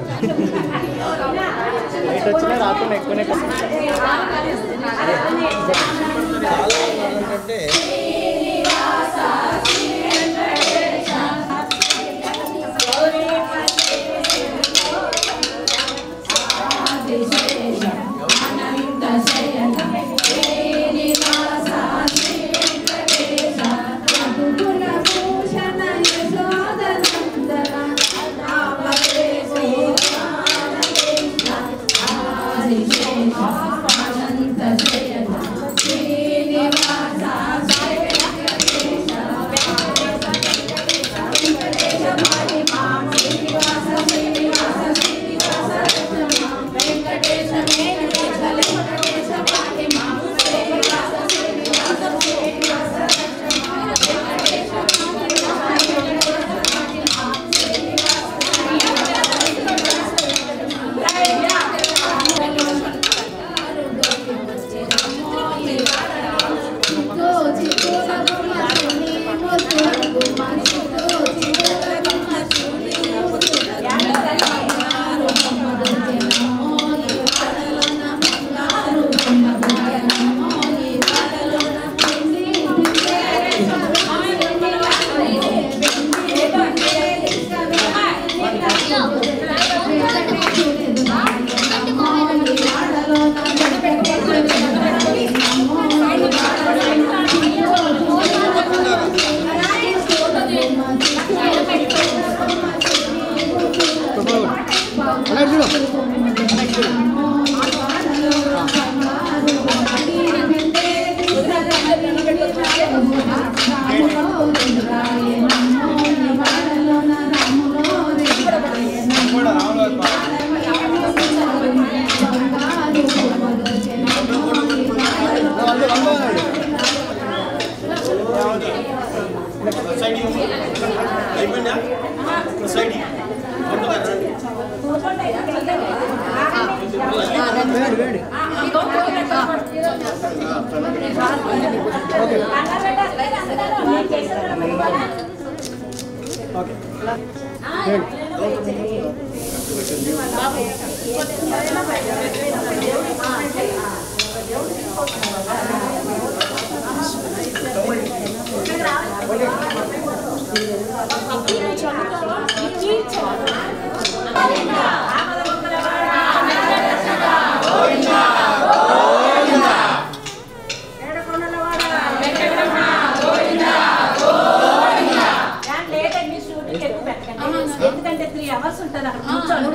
Light వచ్చినా రాకుండా ఎక్కువనే అంటే అయిపోయిందా సైడ్ ఎందుకంటే త్రీ అవర్స్ ఉంటుంది అక్కడ కూర్చోండి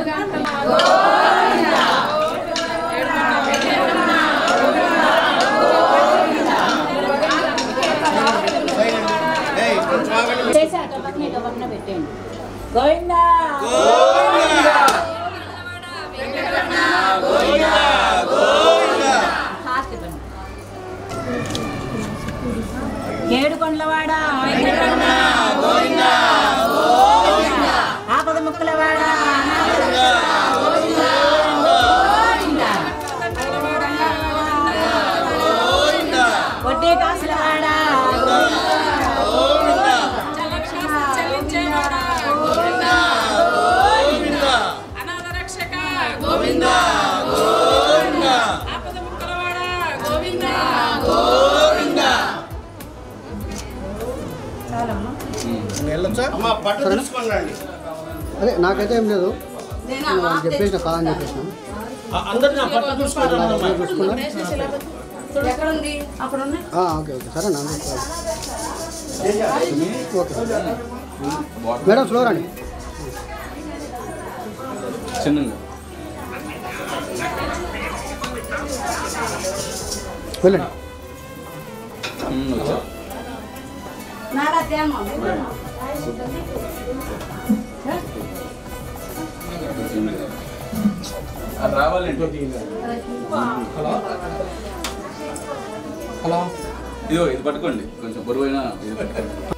చేసి అటు పక్కన ఇటు పక్కన పెట్టేయండి గోవిందా హారతి ఇవ్వండి. ఏడు కొండలవాడ వెంకటరమణ ఆపద ముక్కలవాడ వడ్డీ కాసులవాడ వెళ్ళొచ్చా అమ్మా పట్టు తీసుకోండి అదే నాకైతే ఏం లేదు నేను వాళ్ళకి చెప్పేసిన కాదని చెప్పేసిన అందరినీ ఆ పట్టు చూసుకోండి చూసుకున్నా ఎక్కడుంది అక్కడ ఉన్నాయి ఆ, ఓకే ఓకే సరే నా ఓకే మేడం స్లో రండి చిన్నగా వెళ్ళండి ఉమ్, వచ్చా నారా తేమో అది రావాలండి హలో ఇదిగో ఇది పట్టుకోండి కొంచెం బరువైన ఇది పట్టుకోండి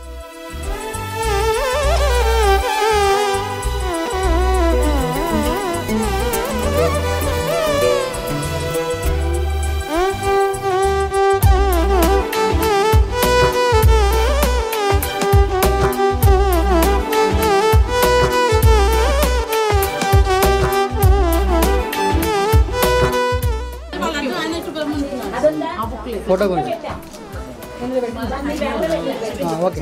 Thank ఫోటో గురించి ఆ, ఓకే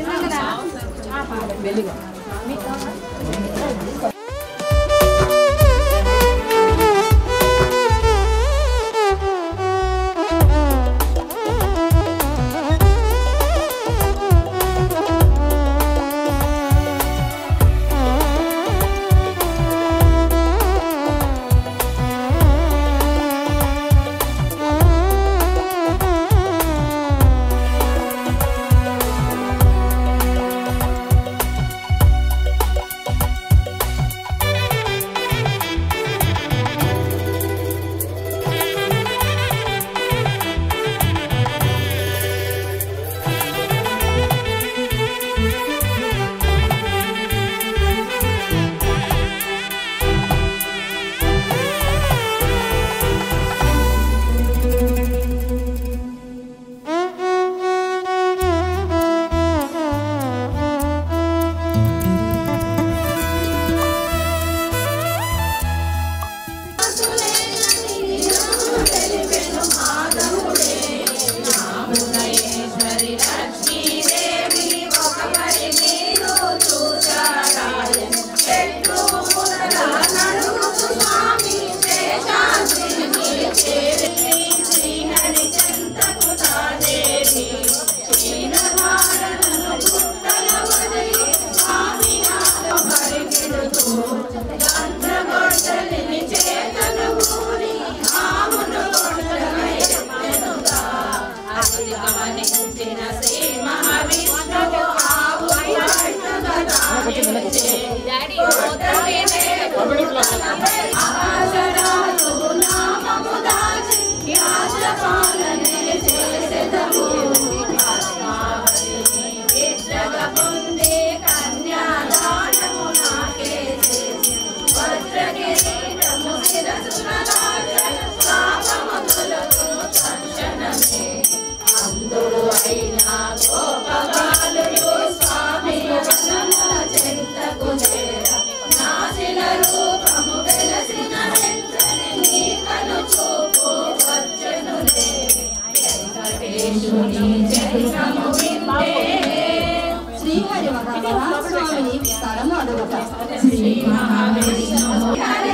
శ్రీహరి స్వామిని స్థలము అడుగుట శ్రీ మహావిష్ణువు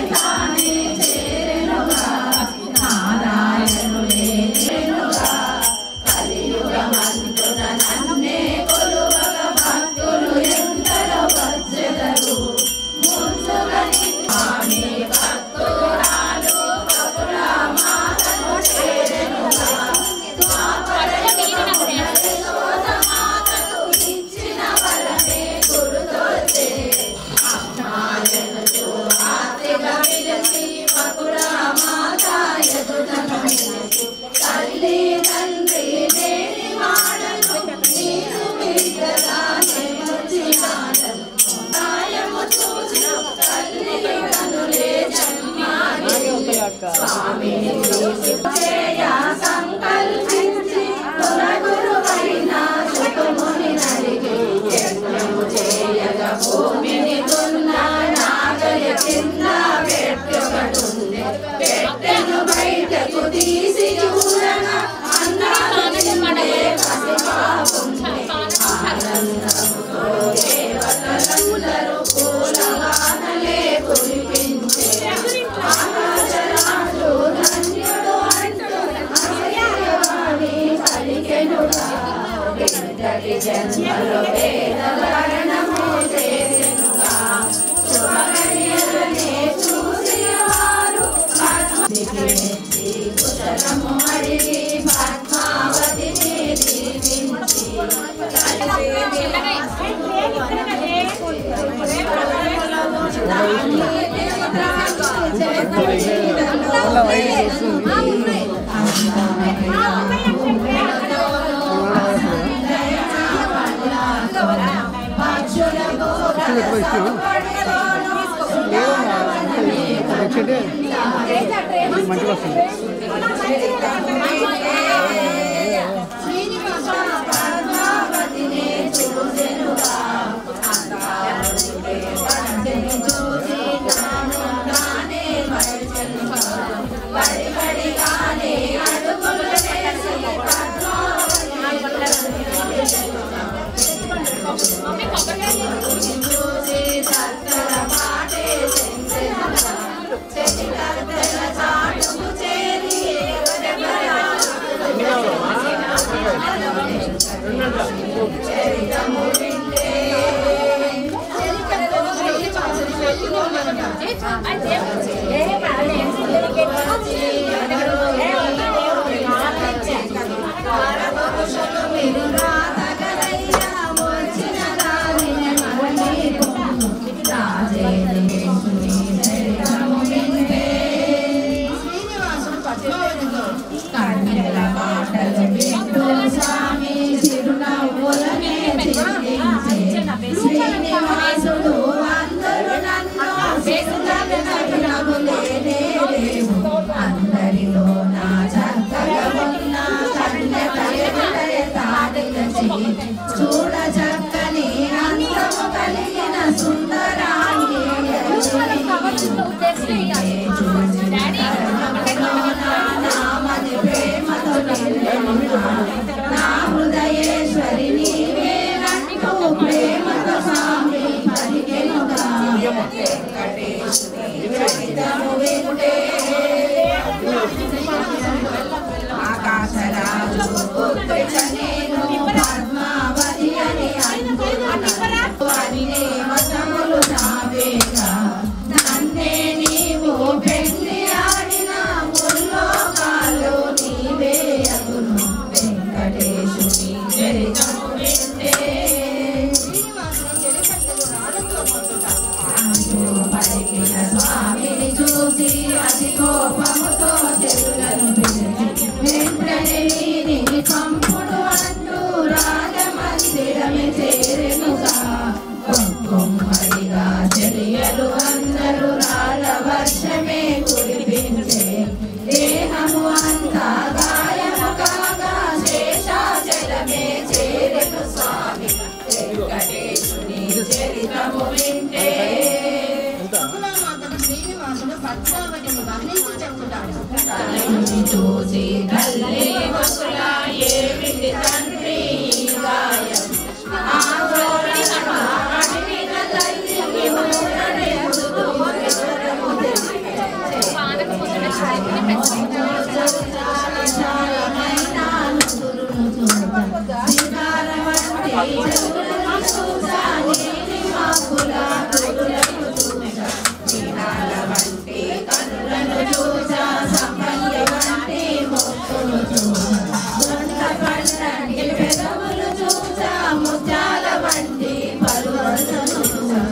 మంచిగా వస్తుంది పడి పడిగానే అడుగులు వేసి కన్నెల మాటలు వింటూ స్వామి చిరునవ్వులనే చింతించే శ్రీనివాసుడు అందరూ నన్ను విసుగనగనగు లేనే లేవు అందరిలో నా చక్కగా ఉన్న కన్నె తల్లి తాడిలచి చూడ చక్కని అందము కలిగిన సుందరాంగి నామది ప్రేమతో నా హృదయేశ్వరి నీవే నన్ను ప్రేమతో స్వామి పలికెనుగా వెంకటేశ్వరి చరితము వింటే ఆకాశరాజు నేను పద్మావతి అని అనుకుని వశములు నావేగా నన్నే నీవు పెళ్లి ఆడిన ముల్లోకాలు నీవే అగును వెంకటేశుని చరితము వింటే అంటూ పలికిన స్వామిని చూసి అతి కోపముతో చెరులను పిలిచి వెంటనే వీరిని పంపుడు అంటూ రాజమందిరమే చేరెనుగా కొమ్మడిగా చెరియలు అందరూ రాళ్ళ వర్షమే కురిపించే దేహము అంతా గాయము కాగా శేషాచలమే చేరెను స్వామి వెంకటేశుని చరితము వింటే తల్లిని చూసి తల్లి వసుల ఏమిటి తండ్రి ఈ గాయం ఆ కోరిన మాటిన తల్లికి ఊరడెందుకు ఎవరము ముత్యాల వంటి పరువసను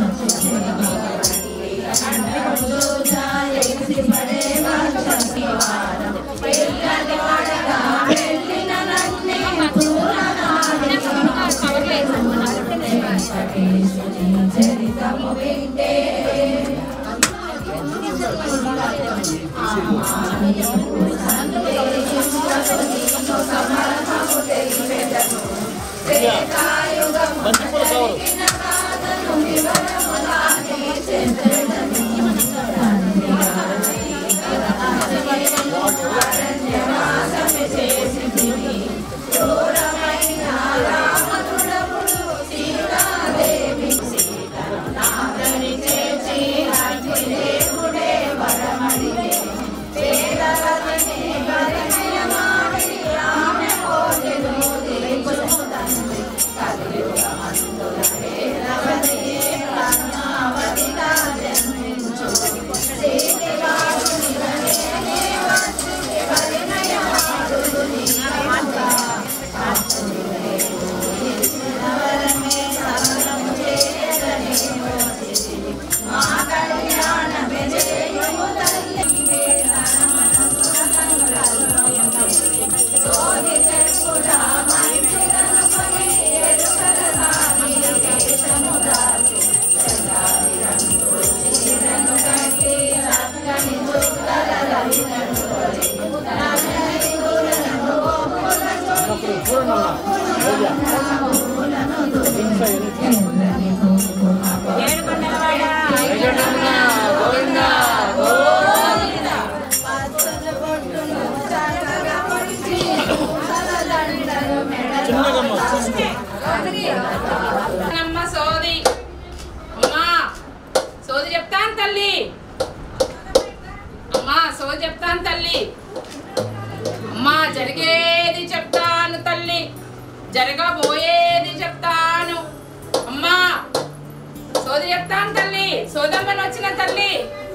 చూసా ఎగిసి పడే వర్షి వారం పిల్లని పడగా వెళ్ళిన నన్నే పూలనాడి వెంకటేశుని చరితము వింటే బంతిపూల కవరు అమ్మ సోది అమ్మా సోది చెప్తాను తల్లి అమ్మా సోది చెప్తాను తల్లి అమ్మా జరిగేది చెప్తాను తల్లి జరగబోయేది చెప్తాను అమ్మా సోది చెప్తాను తల్లి సోదమ్మని వచ్చిన తల్లి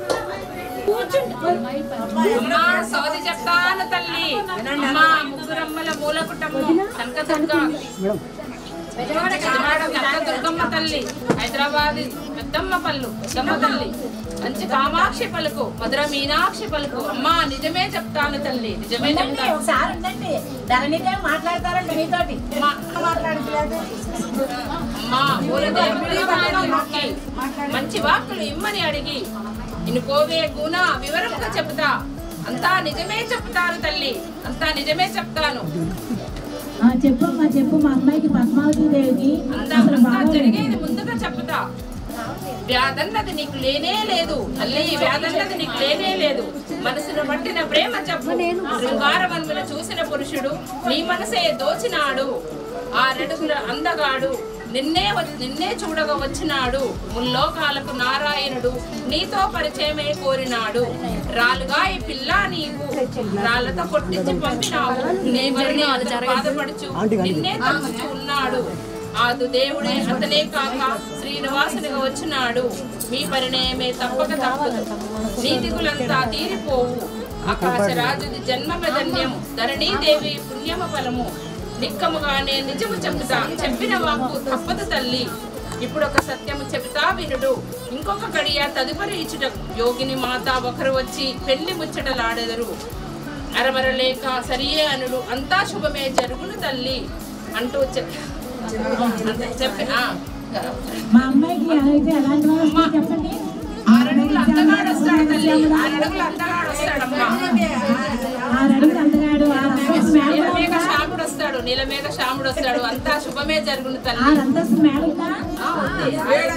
అమ్మా సోది చెప్తాను తల్లి అమ్మా ముగ్గురమ్మల మూల కుటుంబం కనకదుర్గ విజయవాడ కనకదుర్గమ్మ తల్లి హైదరాబాద్ పెద్దమ్మ పళ్ళు పెద్దమ్మ తల్లి మంచి కామాక్షి పలుకు మధుర మీనాక్షి పలుకు అమ్మా నిజమే చెప్తాను తల్లి నిజమే ఉండండి, చెప్తాను ఒకసారి ఉండండి ధరణిదేవి మాట్లాడతారంట మీతోటి అమ్మా మాట్లాడట్లేదు అమ్మా ఊరదేవుడి పాదాలు మొక్కి మంచి వాక్కులు ఇమ్మని అడిగి ఇన్ని కోవే గుణ వివరంగా చెప్తా అంతా నిజమే చెప్తాను తల్లి అంతా నిజమే చెప్తాను ఆ, చెప్పమ్మా చెప్పు మా అమ్మాయికి పద్మావతి దేవికి అంతా అసలు అంతా బాగా జరిగేది ముందుగా చెప్తా వ్యాధన్నది నీకు లేనే లేదు తల్లి వ్యాధన్నది నీకు లేనే లేదు మనసును పట్టిన ప్రేమ చెప్పు శృంగారవన్మున చూసిన పురుషుడు నీ మనసే దోచినాడు ఆ రెడుగుల అందగాడు నిన్నే వ- నిన్నే చూడగా వచ్చినాడు ముల్లోకాలకు నారాయణుడు నీతో పరిచయమే కోరినాడు రాలుగా ఈ పిల్ల నీవు రాళ్లతో కొట్టించి పంపినావు నీవరిని అతను బాధపడుచు నిన్నే తలుచుచు ఉన్నాడు ఆదు దేవుడే అతనే కాక శ్రీనివాసునిగా వచ్చినాడు మీ పరిణయమే తప్పక తప్పదు నీతికులంతా తీరిపోవు ఆకాశరాజుది జన్మమధన్యం ధరణీదేవి పుణ్యమ ఫలము నిక్కముగానే నిజము చెబుతా చెప్పిన వాక్కు తప్పదు తల్లి ఇప్పుడు ఒక సత్యము చెబుతా వినుడు ఇంకొక గడియ తదుపరి ఇచ్చుట యోగిని మాత ఒకరు వచ్చి పెళ్లి ముచ్చటలాడెదరు అరమర లేక సరియే అనుడు అంతా శుభమే జరుగును తల్లి అంటూ చెప్ అంతే చెప్పి ఆ, మా అమ్మాయికి అయితే ఎలాంటి వాళ్ళు వస్తారో చెప్పండి ఆరడుగులు అందగాడు వస్తాడు తల్లి ఆరడుగులు అందగాడు వస్తాడమ్మా ఆ అడుగులు అందగాడు ఆ అంతస్తు మేడ నీలమేఘ శ్యాముడు వస్తాడు నీలమేఘ శ్యాముడు వస్తాడు అంతా శుభమే జరుగును ఆ తల్లి అంతస్తు మేడ ఉందా? ఆ, ఉంది.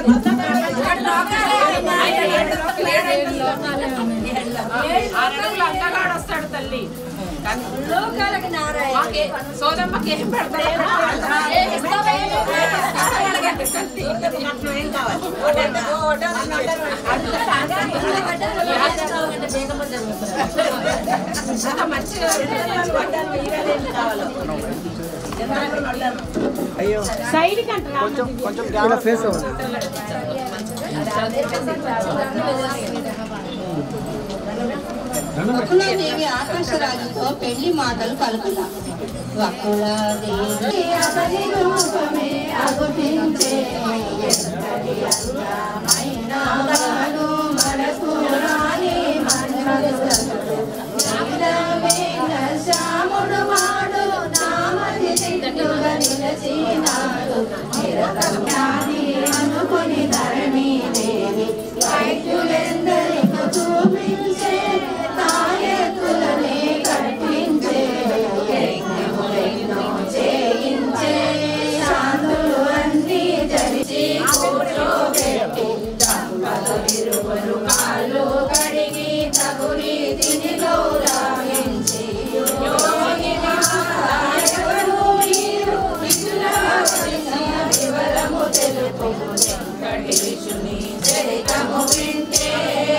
ఆరడుగులు అందగాడు వస్తాడు తల్లి మాకే సోదమ్మకి ఏం పెడతారు చాలా మంచిగా సైడ్ కంటారా ఇలా ఫేస్ అవ్వండి వకులాదేవి ఆకాశరాజుతో పెళ్లి మాటలు పలుకుల వకులాదేవి అతని రూపమే అగుపించే నాగాలు మనకు రాని మన్మధుడు. నీలమేఘ శ్యాముడు వాడు నామది నిండుగా నిలచినాడు నిరతజ్ఞాని అనుకుని ధరణి దేవి వైద్యులెందరికీ చూపించే తాయెత్తులనే కట్టించే యజ్ఞములెన్నో చేయించే శాంతులు అన్నీ జరిచి కూర్చోబెట్టి దంపలు విరువులు కాళ్ళు కడిగి తగు రీతిని గౌరవించి యోగి మహారాయకుడు మీరు విష్ణుల వివరము తెలుపు వెంకటేశుని చరితము వింటే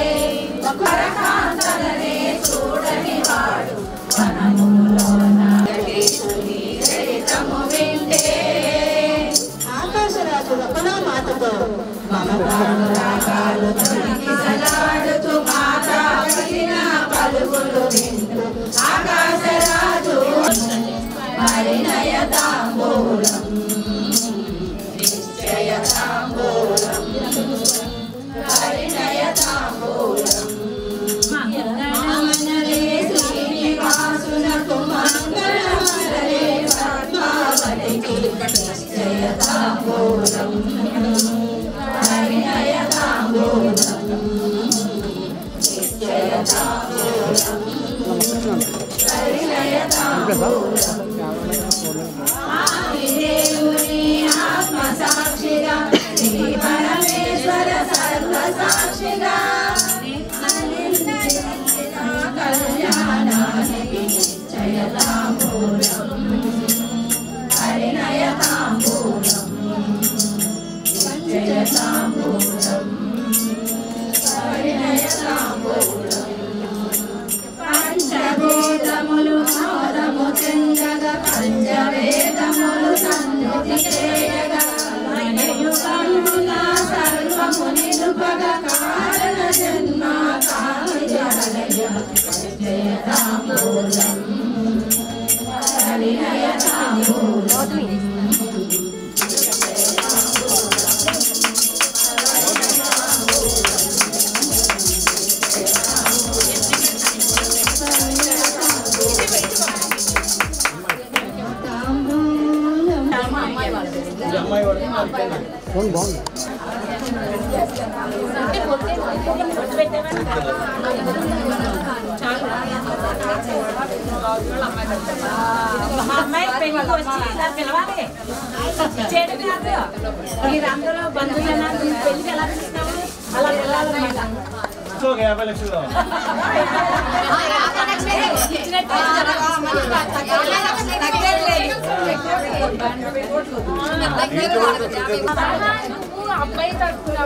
పరకాంతలనే చూడని వాడు వనములోన వెంకటేశుని చరితము వింటే ఆకాశరాజు రపనా మాతతో మమకాలు తొలగిసలాడుతూ మాత పలికిన పలుకులు వింటూ ఆకాశరాజు పరిణయ తాంబూలం నిశ్చయ తాంబూలం పరిణయ తాంబూలం మామనరే శ్రీనివాసునకు మంగళమనరే పద్మావతికి నిశ్చయ తాంబూలం పరిణయ తాంబూలం నిశ్చయ తాంబూలం పరిణయ తాంబూలం దేవుని ఆత్మ సాక్షిగా శ్రీ పరమేశ్వర సర్వ సాక్షిగా కళ్యాణానికి నిశ్చయ తాంబూలం పరిణయ తాంబూలం నిశ్చయ తాంబూలం పరిణయ తాంబూలం పంచభూతములు మోదము చెందగా పంచవేదములు సన్నుతి చేయగా యుగముల సర్వము నిలుపగా కారణ జన్మ కామి జగయ జయ తాంబూలం పరిణయ తాంబూలం ఫోన్ బాగుంది మా అమ్మాయి పెళ్ళికి వచ్చి ఇలా పిలవాలి చేయడం కాదు మీరందరూ బంధువులైనా మీ పెళ్ళికి ఎలా పిలుస్తాము అలా పిలవాలన్నమాట ఒక యాభై లక్షలు కావాలి అబ్బాయి తరఫున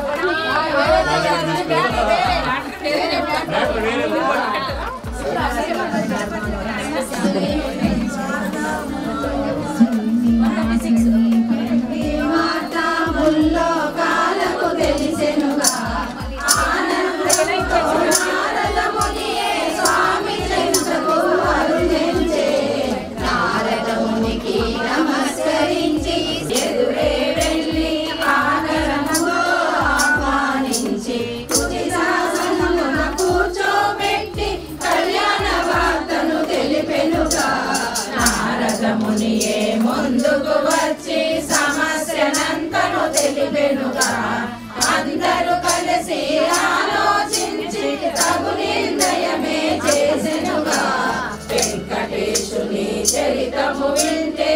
వార్తాముల్లో కాలకు తెలిసెనుగా నారదమునియే స్వామి చెంతకు అరుణించే నారదమునికి నమస్కరించి ఎదురే వెళ్ళి ఆదరణతో ఆహ్వానించి కుచిశాసనమున కూర్చోబెట్టి కళ్యాణ వార్తను తెలిపెనుగా నారదమునియే ముందుకు వచ్చి సమస్యనంతను తెలిపెనుగా అందరూ కలిసి ఆలోచించి తగు నిర్ణయమే చేసెనుగా వెంకటేశుని చరితము వింటే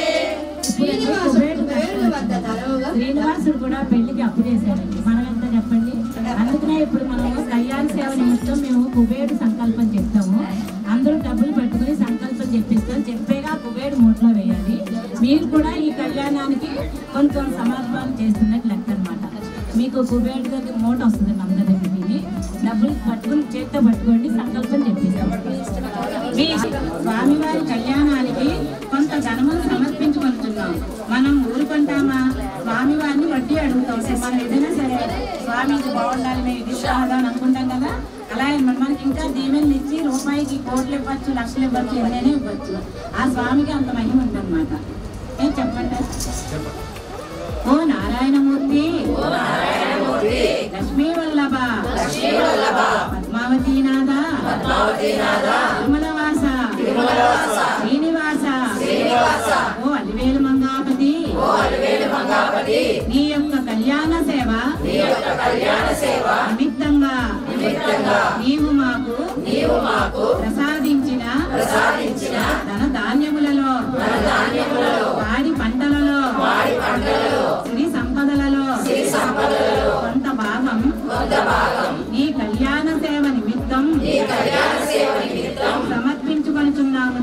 శ్రీనివాసుడు కూడా పెళ్లికి అప్పు చేశాడండి మనం ఎంత చెప్పండి అందుకనే ఇప్పుడు మనము కళ్యాణ సేవ నిమిత్తం మేము కుబేరు సంకల్పం చెప్తాము అందరూ డబ్బులు పట్టుకుని సంకల్పం చెప్పిస్తాం చెప్పేగా కుబేరు మూటలో వేయాలి మీరు కూడా ఈ కళ్యాణానికి కొన్ని కొన్ని సమర్పణలు చేస్తున్నట్టు లెక్క అనమాట మీకు కుబేరు దగ్గర మూట వస్తుంది అందరి దగ్గరికి డబ్బులు పట్టుకుని చేత్తో పట్టుకోండి సంకల్పం చెప్పిస్తాం మీ స్వామివారి కళ్యాణానికి కొంత ధనమును సమర్పించుకుంటున్నాం మనం ఊరుకుంటామా స్వామివారిని వడ్డీ అడుగుతాం సరే మనం ఏదైనా సరే స్వామి ఇది బాగుండాలి మేము ఇది కాదా అని అనుకుంటాం కదా అలాగే మన- మనకి ఇంకా దీవెనలు ఇచ్చి రూపాయికి కోట్లు ఇవ్వచ్చు లక్షలు ఇవ్వచ్చు ఎన్నైనా ఇవ్వచ్చు ఆ స్వామికి అంత మహిమ ఉందన్నమాట ఏం చెప్పండి ఓ నారాయణమూర్తి లక్ష్మీ వల్లభ పద్మావతీనాథ తిరుమలవాస శ్రీనివాస ఓ అలివేలు మంగాపతి నీ యొక్క కళ్యాణ సేవ నిమిత్తంగా నీవు మాకు ప్రసాదించిన ధన ధాన్యములలో వాడి పంటలలో సిరి సంపదలలో కొంత భాగం నీ కళ్యాణ సేవ నిమిత్తం సమర్పించుకొనుచున్నాము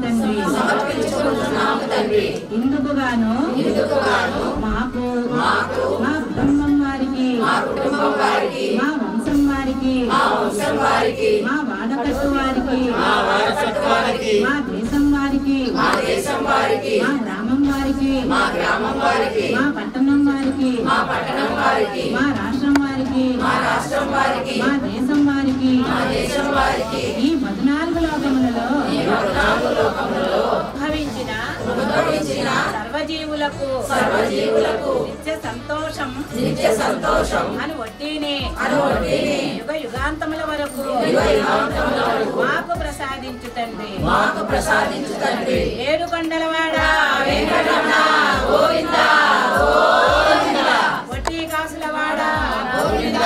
తండ్రి ఇందుకు గాను మాకు మా కుటుంబం వారికి మా వంశం వారికి మా వాడకట్టు వారికి మా దేశం వారికి మా గ్రామం వారికి మా పట్టణం వారికి మా రాష్ట్రం వారికి మా దేశం వారికి ఈ పద్నాలుగు లోకములలో ఉద్భవించిన సర్వజీవులకు సర్వజీవులకు నిత్య సంతోషం నిత్య సంతోషం అని వడ్డీని అని వడ్డీని యుగ యుగాంతముల వరకు మాకు ప్రసాదించు తండ్రి మాకు ప్రసాదించు తండ్రి ఏడు కొండలవాడ వెంకటరమణ గోవింద గోవింద వడ్డీ కాసులవాడ గోవింద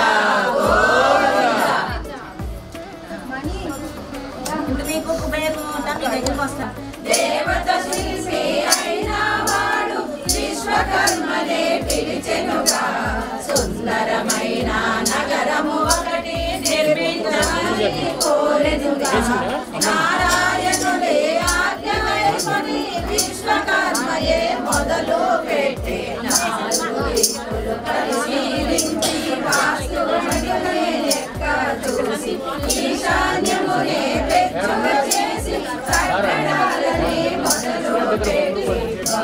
ఇప్పుడు మీకు కుబేరు మీ దగ్గరికి వస్తా దేవత శిల్పి అయిన వాడు విశ్వకర్మనే పిలిచెనుగా సుందరమైన నగరము ఒకటి నిర్మించాలని కోరెనుగా నారాయణుడే ఆజ్ఞ వేసుకొని విశ్వకర్మయే మొదలు పెట్టి నాలుగు దిక్కులు పరిశీలించి వాస్తువులనే లెక్క చూసి ఈశాన్యమునే పెట్టుక చేసి కట్టడాలని మొదలు పెట్టి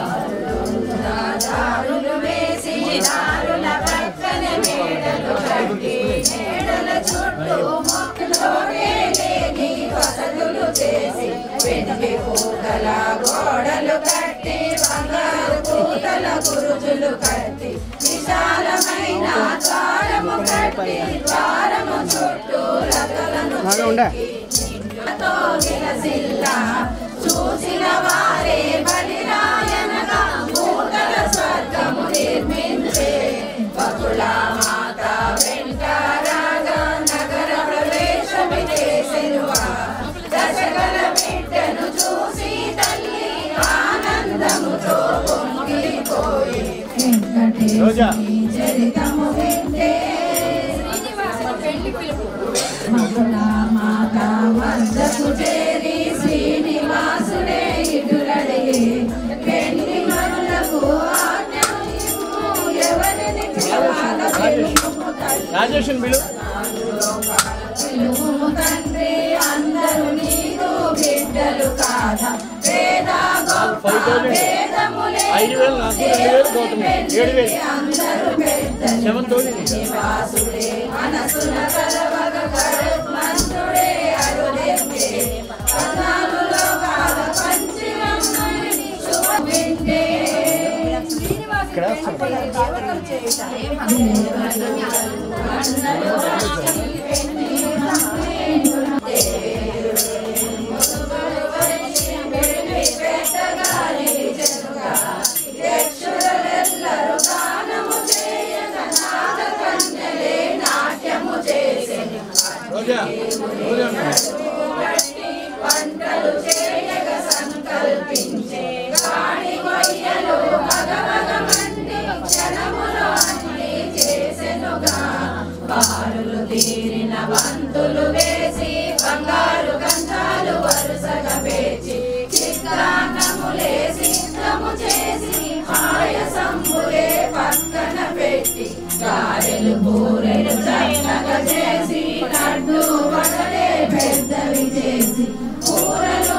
దారులు వేసి దారుల పక్కన మేడలు కట్టి మేడల చుట్టూ మొక్కలోనే లేని వసతులు చేసి వెండి పూతల గోడలు కట్టి బంగారు పూతల గురుజులు కట్టి విశాలమైన ద్వారము కట్టి ద్వారము చుట్టూ రథలను బాగా ఉండే తో విలసిల్ల చూసిన వారే బలిరాయనగా భూతల స్వర్గము నిర్మించే రోజా చరితము వింటే మధుర మాత వద్దకు చేరి శ్రీనివాసుడే ఇటులడిగి పెళ్లి మనులకు ఆజ్ఞానిమ్ము ఎవరిని పిలవాల పిలుపు తల్లి రాజేషన్ బిలు పిలుపు తండ్రి అందరూ నీకు బిడ్డలు కాదా వేద గొప్ప వేదములే ఐదు వేలు నాకు రెండు వేలు గౌతమి ఏడు వేలు అందరూ పెద్దలు సెవెన్ థౌసండ్ వాసుడే మనసున కలవగ కరుత్మంతుడే అరుదెత్తే పద్నాలుగులో కాల పంచమమ్మని శుభ వింటే ఇక్కడ యక్షులెల్లరూ గానము చేయగ నాద కన్యలే నాట్యము చేసెను రోజా రోజా వంటలు చేయగ సంకల్పించే కాణి కొయ్యలు మగమగమండి క్షణములో అన్ని చేసెనుగా బారులు తీరిన వంతులు వేసి బంగారు గంధాలు వరుసగా పేర్చి చిత్రాన్నములే సిద్ధము చేసి పాయసంబులే పక్కన పెట్టి గారెలు బూరెలు చల్లగా చేసి లడ్డు వడలే పెద్దవి చేసి కూరలు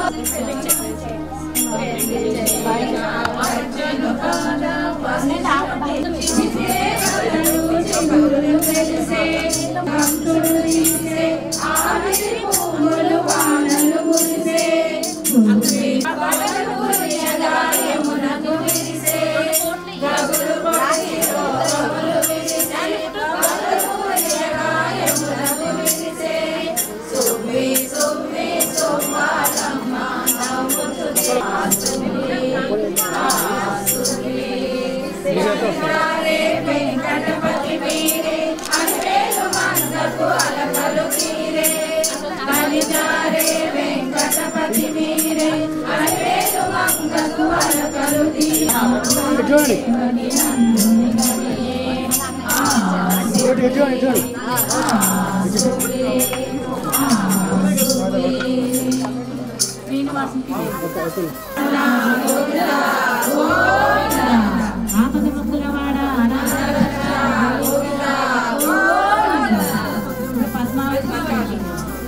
అర్జును కాడ చిగురు తెలిసే భక్తుడు తీసే ఆవిరి పువ్వులు వానలు కురిసే భూమి పగలు కురియగా యమునకు విరిసే గగులు కొట్టి రోగులు విరిసే పగలు కురియగా యమునకు విరిసే సువ్వి సువ్వి సువ్వాలమ్మ నవ్వుతుంది ఆ సువ్వి ఆ సువ్వి శ్రీవారే వెంకటపతి వీరే అన్వేలు మందకు అలకలు తీరే బలిజారే వెంకటపతి వీరే అన్వేలు మంగకు అలకలు తీరే ఆపద ముక్కులవాడ పద్మావతి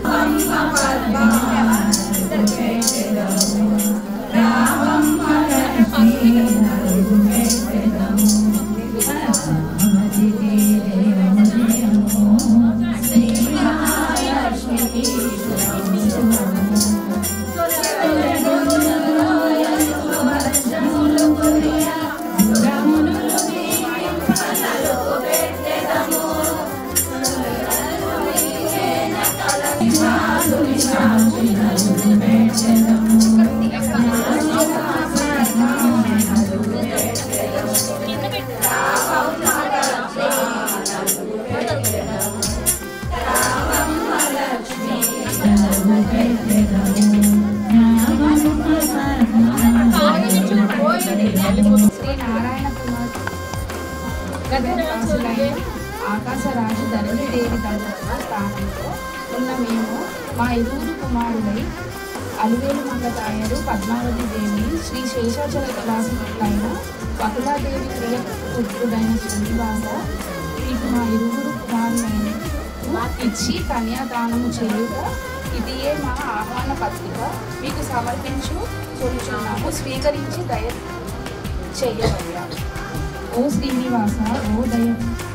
శ్రీ నారాయణ కుమార్ గర్భవాసులైన ఆకాశరాజు ధరణిదేవి దంపతుల స్థానంలో ఉన్న మేము మా ఇరువురు కుమారులై అలివేలు మంగతాయరు పద్మావతి దేవి శ్రీ శేషాచల నివాసులైన బకులాదేవి ప్రియ పుత్రుడైన శ్రీనివాస మీకు మా ఇరువురు కుమారులైన ఇచ్చి కన్యాదానము చేయుట ఇదియే మా ఆహ్వాన పత్రిక మీకు సమర్పించు చూచున్నాము స్వీకరించి దయ చెయ్యవయ్యా ఓ శ్రీనివాస ఓ దయ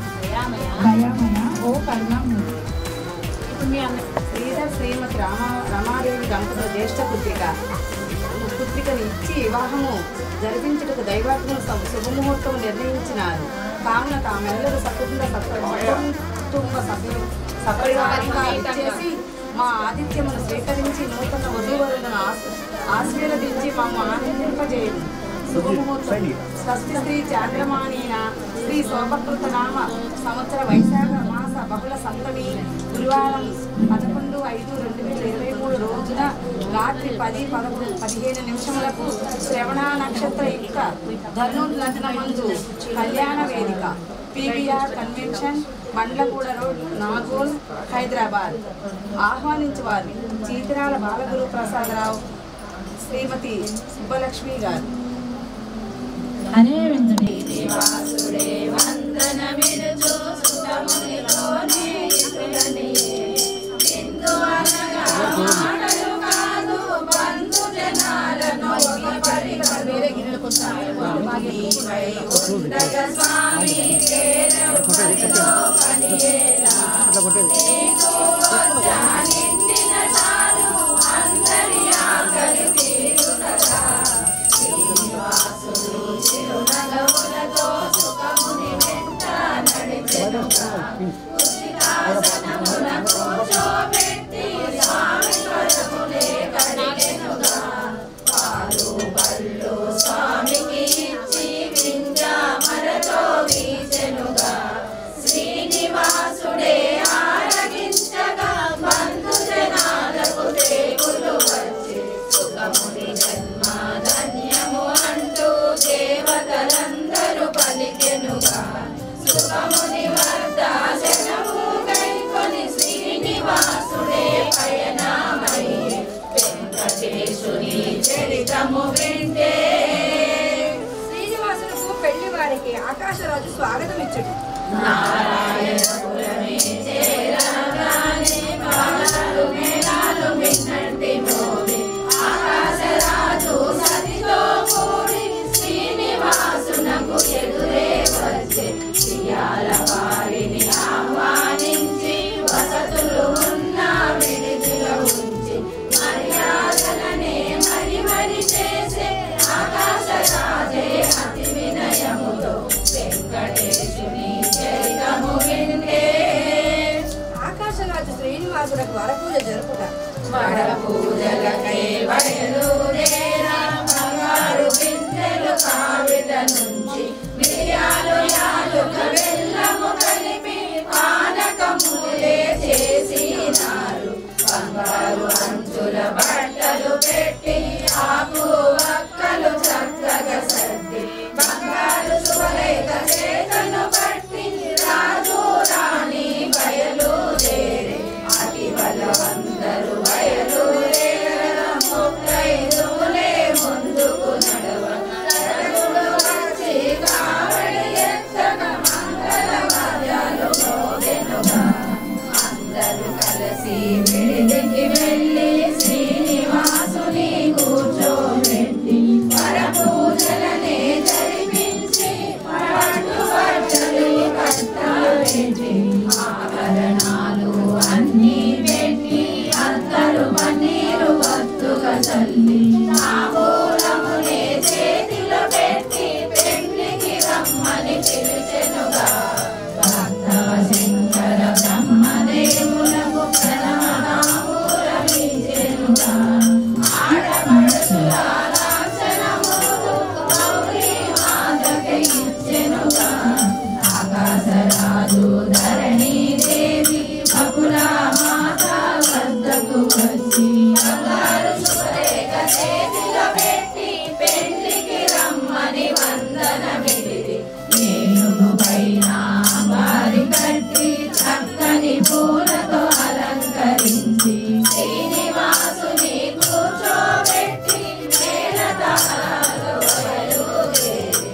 దయామయ ఓ కరుణామూర్తి ఇప్పుడు మీ అన్న శ్రీధర్ శ్రీమతి రామ రమాదేవి దంపతుల జ్యేష్ఠ పుత్రిక పుత్రికను ఇచ్చి వివాహము జరిపించుటకు దైవాత్మను సం- శుభముహూర్తం నిర్ణయించినారు కావున తామెల్లరూ సకుటుంబ సకుటుంబ సభ్యులు సపరివారంగా చేసి మా ఆతిథ్యమును స్వీకరించి నూతన వధూవరులను ఆశ ఆశీర్వదించి మమ్మ ఆనందింపజేయము శుభముహూర్తం స్వస్తి శ్రీ చాంద్రమాణీన శ్రీ శోభకృత నామ సంవత్సర వైశాఖ మాస బహుళ సప్తమి గురువారం పదకొండు ఐదు రెండు వేల ఇరవై మూడు రోజున రాత్రి పది పదకొండు పదిహేను నిమిషములకు శ్రవణ నక్షత్ర యుక్త ధనుర్లగ్న మందు కళ్యాణ వేదిక PVR convention Mandalguda road Nagole Hyderabad ఆహ్వానించువారు చీతిరాల బాలగురు ప్రసాదరావు శ్రీమతి సుబ్బలక్ష్మి గారు హరే వెంకటే అట్లా కొట్టేది శ్రీనివాసుడే ఆరగించగా బంధు జనాలకు తేగులు వచ్చి సుఖముని జన్మ ధన్యము అంటూ దేవతలందరూ పలికెనుగా సుఖముని వద్ద శనము కైకొని శ్రీనివాసుడే పయనమై వెంకటేశుని చరితము వింటే శ్రీనివాసులకు పెళ్లి వారికి ఆకాశరాజు స్వాగతం ఇచ్చడు నారాయణపురమే చేరగానే బాలలు మేళాలు విన్నట్టి మోవి ఆకాశరాజు సతితో కూడి శ్రీనివాసునకు ఎదురే వచ్చే సియాల వారిని ఆహ్వానించి వసతులు ఉన్న విడిదిలో ఉంచి మర్యాదలనే మరి మరి చేసే ఆకాశరాజే అతి వినయముతో వెంకటేశుని చరితము వింటే ఆకాశరాజు శ్రీనివాసులకు వరపూజ జరుపుట వడ పూజలకై బయలుదేరా బంగారు బిందెలు కావిట నుంచి మిరియాలు యాలుక బెల్లము కలిపి పానకములే చేసినారు బంగారు అంచుల బట్టలు పెట్టి ఆకు వక్కలు చక్కగా సర్ది బంగారు శుభలేఖ చేతను పట్టి రాజు రాణి బయలుదేరి అతి బలవందరు బయలుదేర ముత్తైదులే ముందుకు నడవ నడుగుడు వచ్చి కావడి ఎత్తక మంగళ వాద్యాలు మోగెనుగా అందరూ కలిసి విడిదికి వెళ్ళి శ్రీనివాసుని కూర్చోబెట్టి వరపూజలనే జరిపించి పట్టు బట్టలు కట్టబెట్టి ఆభరణాలు అన్నీ పెట్టి అందరూ పన్నీరు వత్తుగా చల్లి తాంబూలమునే చేతిలో పెట్టి పెళ్లికి రమ్మని పిలిచెనుగా భక్తవ శంకర బ్రహ్మదేవులకు ప్రణవనామూలమిచ్చెనుగా ఆడపడుచుల లాంఛనములకు గౌరీ మాతకి ఇచ్చెనుగా ఆకాశరాజు ధరణి దేవి బకుల మాత వద్దకు వచ్చి బంగారు శుభరేఖ చేతిలో పెట్టి పెళ్లికి రమ్మని వందనమిడిది ఏనుగు పైన వారి కట్టి చక్కని పూలతో అలంకరించి శ్రీనివాసుని కూర్చోబెట్టి మేళతాళాలు బయలుదేరి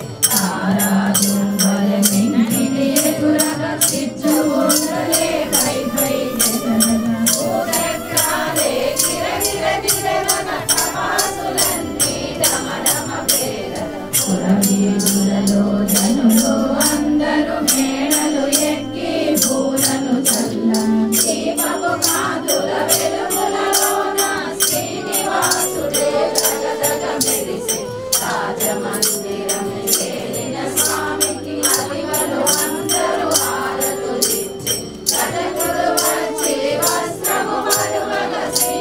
తారాజుంబలమింటిని ఎదురగా చిచ్చుబుండలే పై పై జగనగా ఊరెక్కాలే గిరగిర గిరగన టపాసులన్నీ డమడమ పేరగ పురవీధులలో జనులు అందరూ మేడలు ఎక్కి పూలను చల్ల దీపపు కాంతుల వెలుగులలోన శ్రీనివాసుడే దగదగ మెరిసే రాజమందిరం చేరిన స్వామికి అదివలు అందరూ హారతులిచ్చి కటకుడు వచ్చి వస్త్రము మరువగ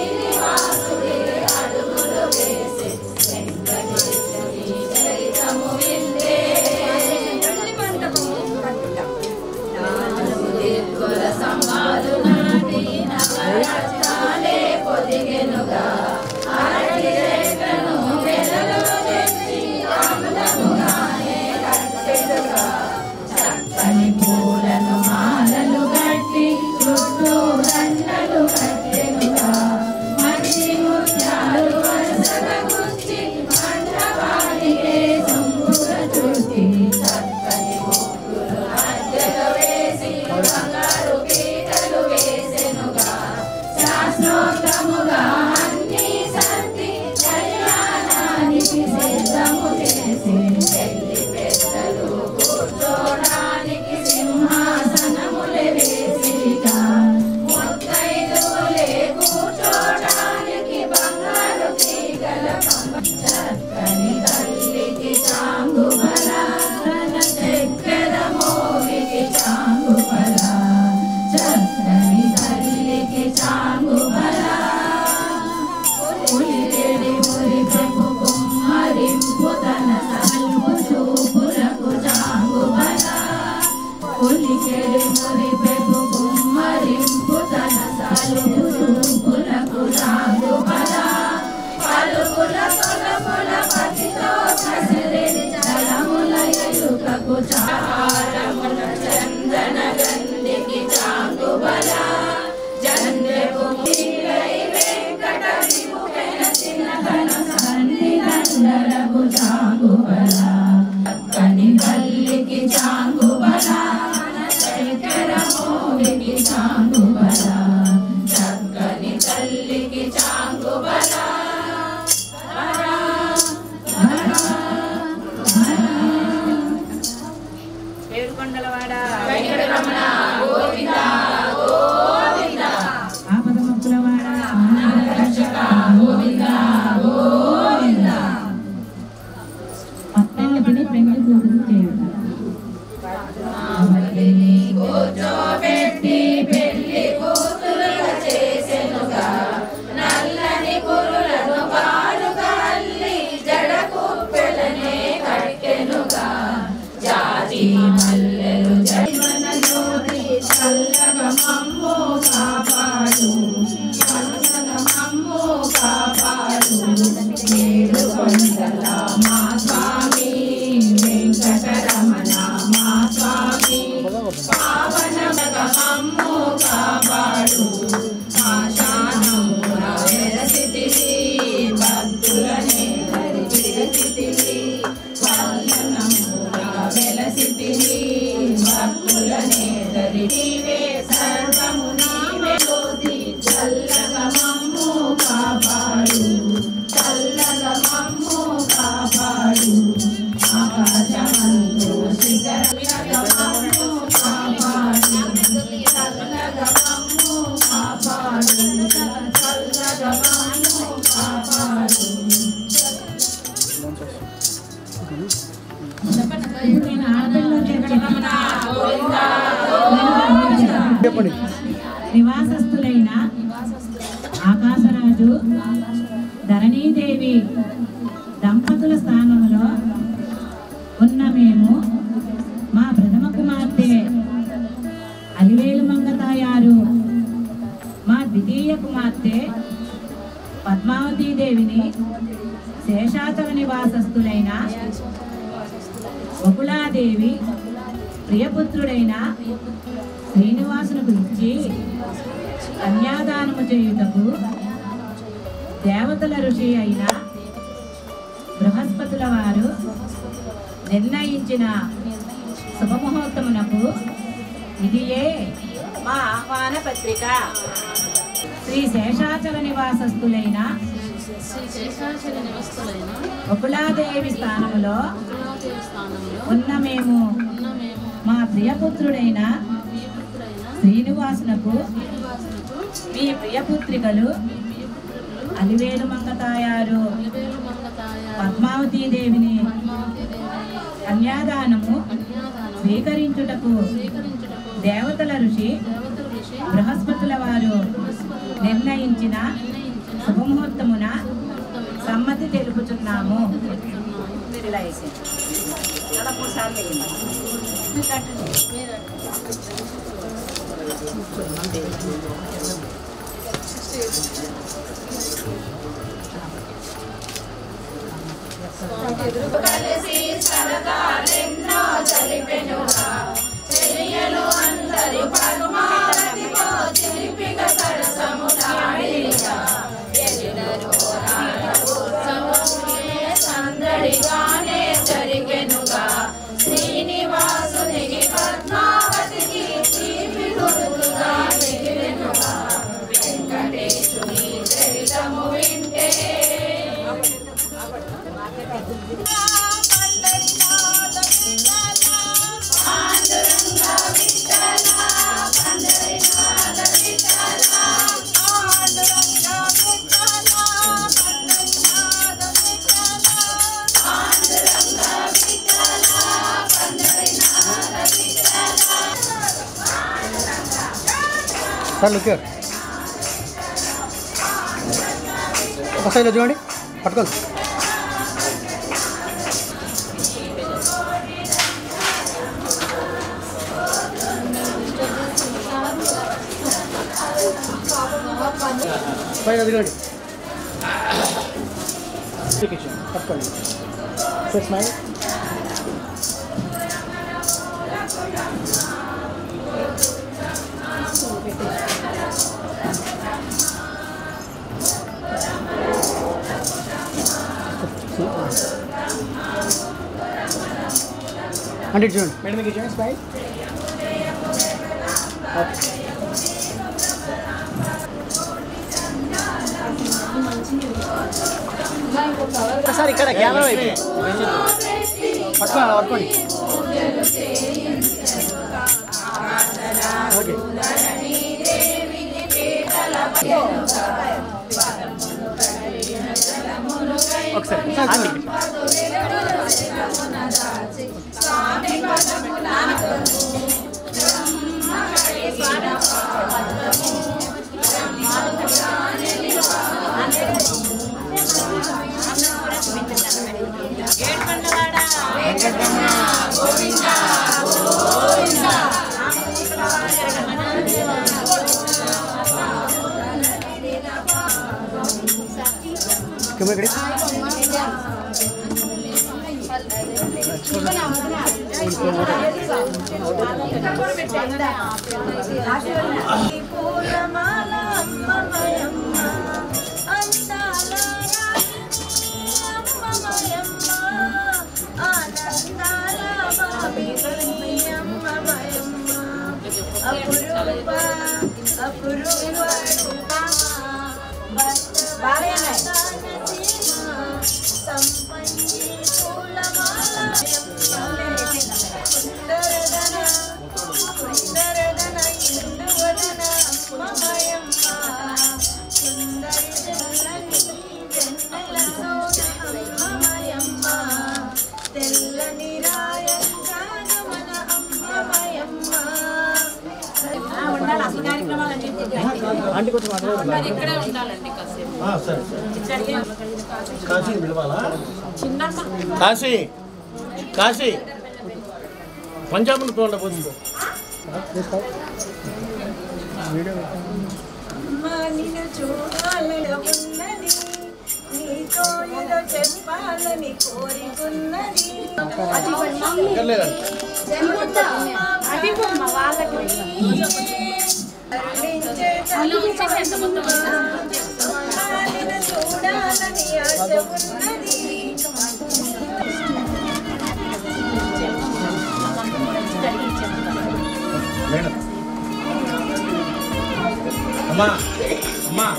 శ్రీనివాసుడే అడుగులు వేసి వెంకటేశుని చరితము వచ్చి మండపానికే సంపుగ చుట్టి చక్కని ముగ్గులు మధ్యలో వేసి బంగారు పీటలు వేసెనుగా శాస్త్రోక్తముగా అన్ని సర్ది కళ్యాణానికి సిద్ధము చేసి పెళ్లి పెద్దలు కూర్చోడానికి సింహాసనములు వేసిగా ముత్తైదువులే కూర్చోడానికి బంగారు తీగల పంప చక్కని తల్లికి చాంగుబల తన చక్కెర మోగికి చాంగుబల చక్కని తల్లికి చాంగుబల ఉలిరెడి ఉరి ప్రభు కుమ్మరింపు తన సల్పు చూపులకు చాంగుబల ఉలికెడి ఉరి ప్రభు కుమ్మరింపు తన సల్పు చూపులకు చాంగుబల పలుకుల పొలముల పతితో కసిరెడి జలముల ఎలుకకు చారముల చందన గంధికి చాంగుబల జండెపు ముగిలై వెంకట విముఖన చిన్నతన సన్ని దండలకు చాంగుబల కని తల్లికి చాంగుబల చక్కెర మోగికి చాంగుబల చక్కని తల్లికి చాంగుబల ఏడుకొండలవాడ వెంకటరమణ గోవింద గోవింద ఆపద మొక్కులవాడ రక్షక గోవింద గోవింద పత్తెళ్ళ తిని పెళ్లి కూతురు చేయుట ఆమలిని కూర్చోబెట్టి పెళ్లి కూతురుగా చేసెనుగా నల్లని పురులను పాలుగా అల్లి జడ కుప్పెలనే కట్టెనుగా జాతి మల్లెలు జన్మన జ్యోతి చల్లగా మమ్ము కాపాడు చల్లగా మమ్ము కాపాడు ఏడు కొండల మా స్వామి వెంకటరమణ మా స్వామి పావనమగ మమ్ము కాపాడు ఆశానమున వెరసితివి భక్తులనే హరి విరసితివి పల్లనమున వెలసితివి భక్తులనే దరి నీవే సర్వము నీవే జ్యోతి చల్లగా మమ్ము కాపాడు చల్లగా మమ్ము కాపాడు ఆకాశమందు శిఖర మమ్ము కాపాడు చల్లగా మమ్ము కాపాడు చల్లగా మమ్ము కాపాడు ఇప్పుడు నేను ఆడపిల్ల వెంకటరమణ గోవింద చెప్పండి నివాసస్థులైన ఆకాశరాజు ధరణీదేవి దంపతుల స్థానంలో ఉన్న మేము మా ప్రథమ కుమార్తె అలివేలు మంగతాయారు మా ద్వితీయ కుమార్తె పద్మావతీదేవిని శేషాచల నివాసస్థులైన బకుళాదేవి ప్రియపుత్రుడైన శ్రీనివాసునకు ఇచ్చి కన్యాదానము చేయుటకు దేవతల ఋషి అయిన బృహస్పతుల వారు నిర్ణయించిన శుభముహూర్తమునకు ఇదియే మా ఆహ్వాన పత్రిక శ్రీ శేషాచల నివాసస్థులైన శ్రీ శేషాచల నివస్తులైన బకుళాదేవి స్థానములో దేవ స్థానంలో ఉన్న మేము ఉన్న మేము మా ప్రియపుత్రుడైన ప్రియపుత్రుడైన శ్రీనివాసునకు శ్రీనివాసునకు మీ ప్రియపుత్రికలు అలివేలు మంగతాయారు ఇరవేలు మంగతాయ పద్మావతీ దేవిని పద్మావతి దేవిని కన్యాదానము కన్యాదానం స్వీకరించుటకు స్వీకరించుటకు దేవతల ఋషి దేవతల ఋషి బృహస్పతుల వారు నిర్ణయించిన నిర్ణయించిన శుభముహూర్తమున ముహూర్తమున సమ్మతి తెలుపుచున్నాము తెలుపుతున్నాము. మీరు ఇలా వేసేయండి అలా మూడు సార్లు వేయండి మీరు కలిసి సరదాలెన్నో జరిపెనుగా చెలియలు అందరి పద్మావతితో చిలిపిక సరసములాడిగా ఎదినరు నాట ఉత్సవం సరిగానే జరిగెనుగా శ్రీనివాసునికి పద్మావతికి తీపి గుర్తుగా మిగిలెనుగా వెంకటేశుని చరితము వింటే Panduranga Vithala Pandarinatha Vithala Panduranga Vithala Pandarinatha Vithala Panduranga Vithala Pandarinatha Vithala sir look here ఒక సైడ్లో చూడండి పట్టుకోండి పైన దిగండి పట్టుకోండి స్మైల్ అంటే ఇటు చూడండి మేడం మీకు చూడండి స్మైల్ సార్ ఇక్కడ కెమెరా వైపు పట్టుకోండి పట్టుకోండి ఓకే ఒకసారి సార్ చూడండి కెమెరా ఇక్కడ పూలమాల అమ్మమయమ్మ అందాల అమ్మమయమ్మ ఆనందాల అమ్మమయమ్మ అపురూప అపురూప సంపంగి పూలమాల సుందరదన సుందరదన ఇందువదన అమ్మమయమ్మ సుందరి తెల్లని వెన్నెలతో అమ్మమయమ్మ తెల్లని రాయంగాగమన అమ్మమయమ్మ ఉండాలి అసలు కార్యక్రమాలన్నీ ఆంటీ కొంచెం మాట్లాడండి. మరి ఇక్కడే ఉండాలండి కాసేపు ఆ, సరే సరే కాశీ పిలవాలా చిన్నమ్మ కాశీ కాశీ పంజాబ్ను తోట పోతుంది వీడియో అమ్మా నిన్ను చూడాలని ఉన్నది నీతో ఏదో చెప్పాలని కోరికున్నది అక్కర్లేదండి అది బొమ్మ వాళ్ళకి నిన్ను చూడాలని ఆశ ఉన్నది మేడం అమ్మా అమ్మా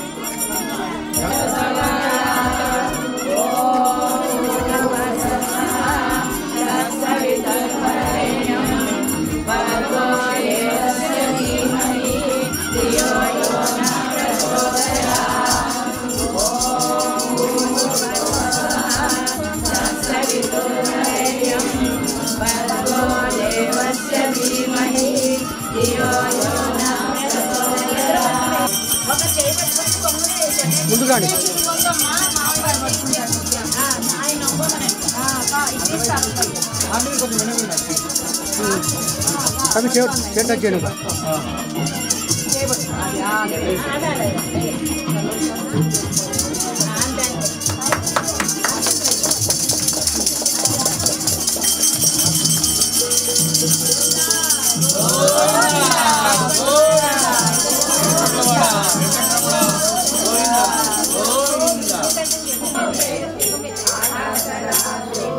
ముందుగా అండి ఆంటీ కొంచెం వెనక్కి ఉండండి. అవి చేయ చేత చేయను ఆ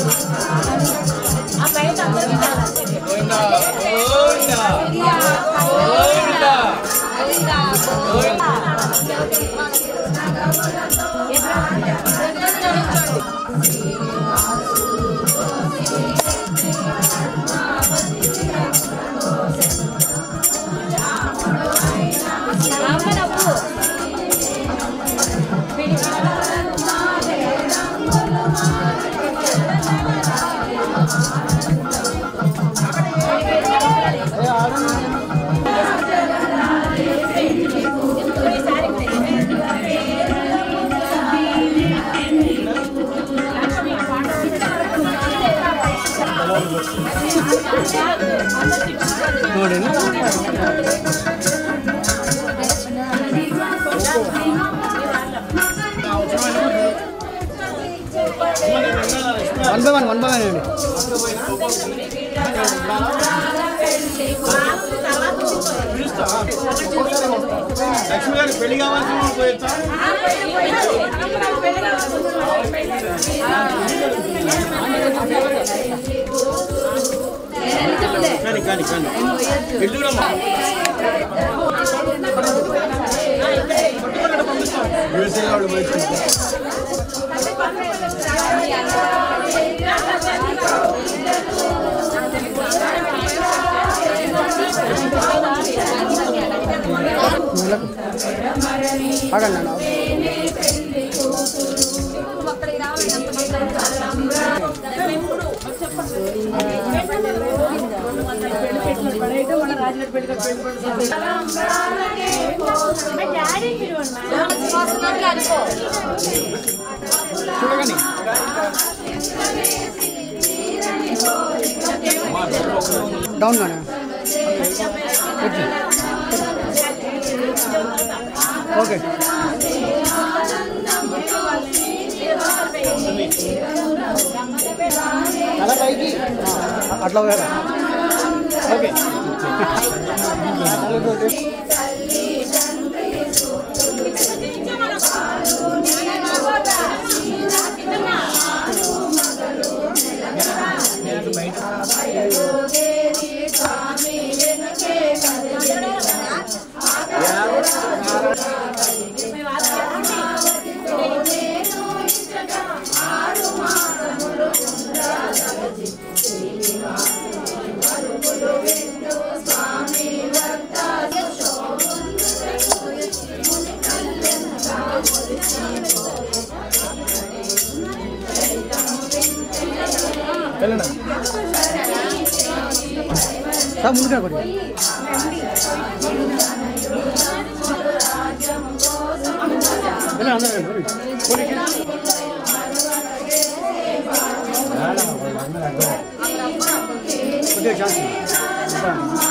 ఆ బయట అందరికీ చాలా one by one one by one అండి లక్ష్మి గారి పెళ్లి కావాల్సిన వాళ్ళు పోయొచ్చా కానీ కానీ కానీ వెళ్ళి చూడమ్మా యూఎస్ఏ వాళ్ళు పోయి ఆగండి అన్న చూడగాని డౌన్ గానే ఓకే అలా పైకి ఆ, అట్లా పోయారా ఓకే వెళ్ళండి సార్ ముందుగా కొద్దిగా వెళ్ళండి అందరూ వెళ్ళండి. కొద్దిగా. కొద్దిగా ఛాన్స్ ఇవ్వండి.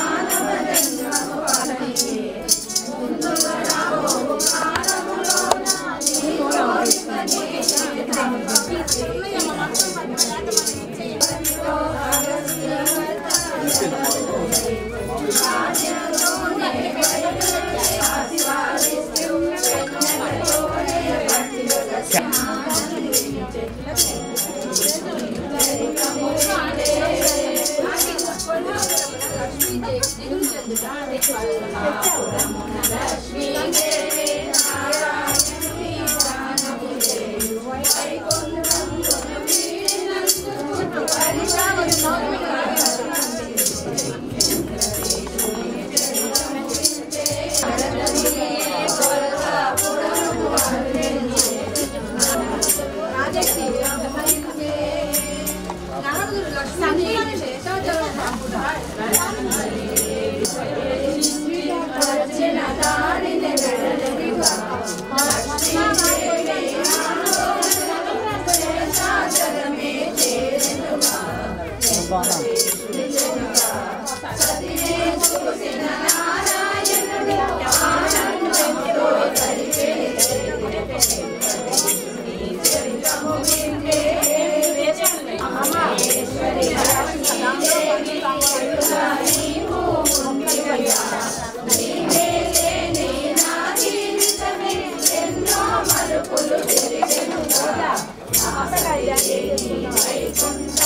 ఎన్నో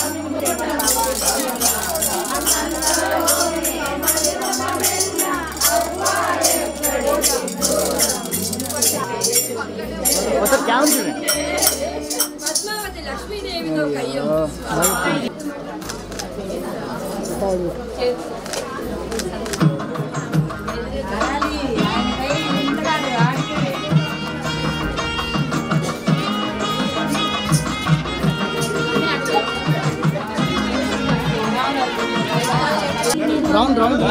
రౌండ్ రౌండ్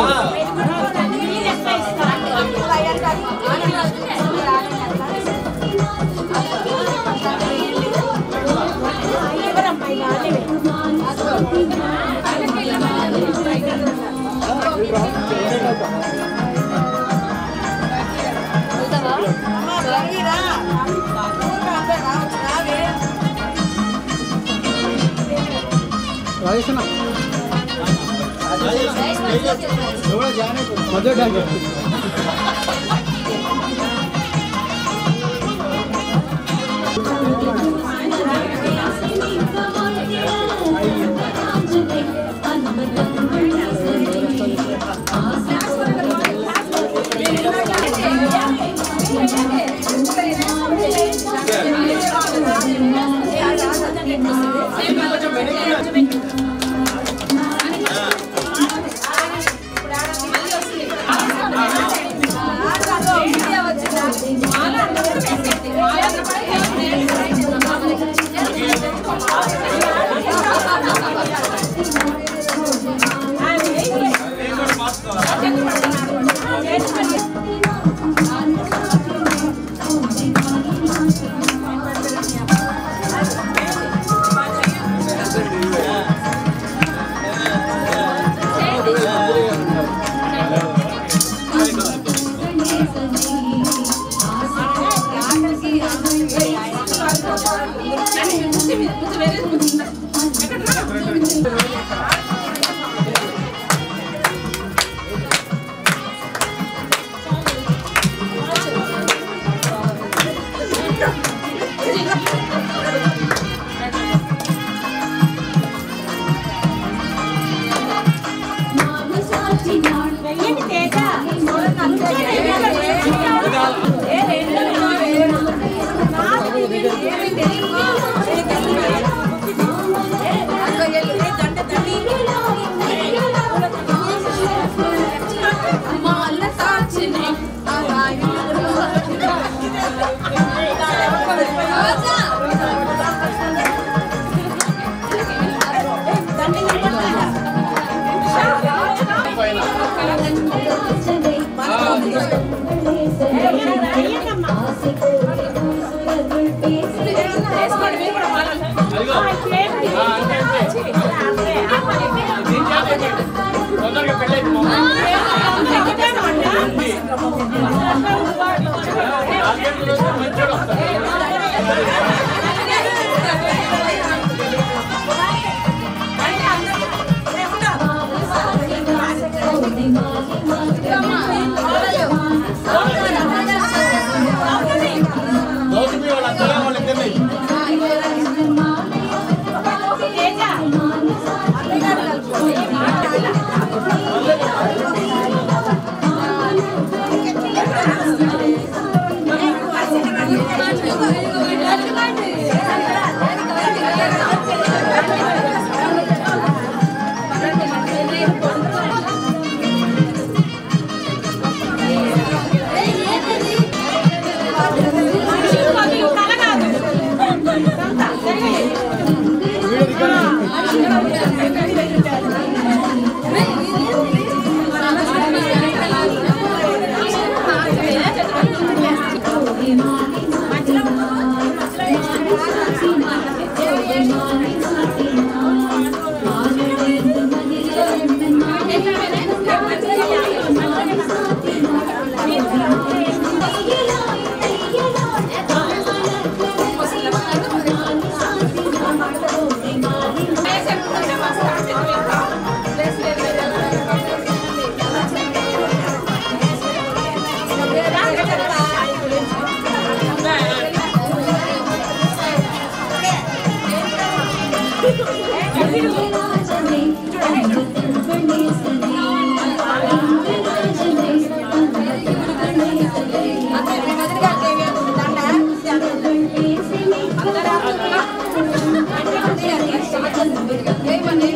రాజేష్ అన్న మధ్య డ్యాన్స్ తొందరగా పెళ్ళైతే నాలుగేళ్ళు మంచిగా వస్తారు దోశ మీ వాళ్ళందరూ వాళ్ళిద్దరిని అందరూ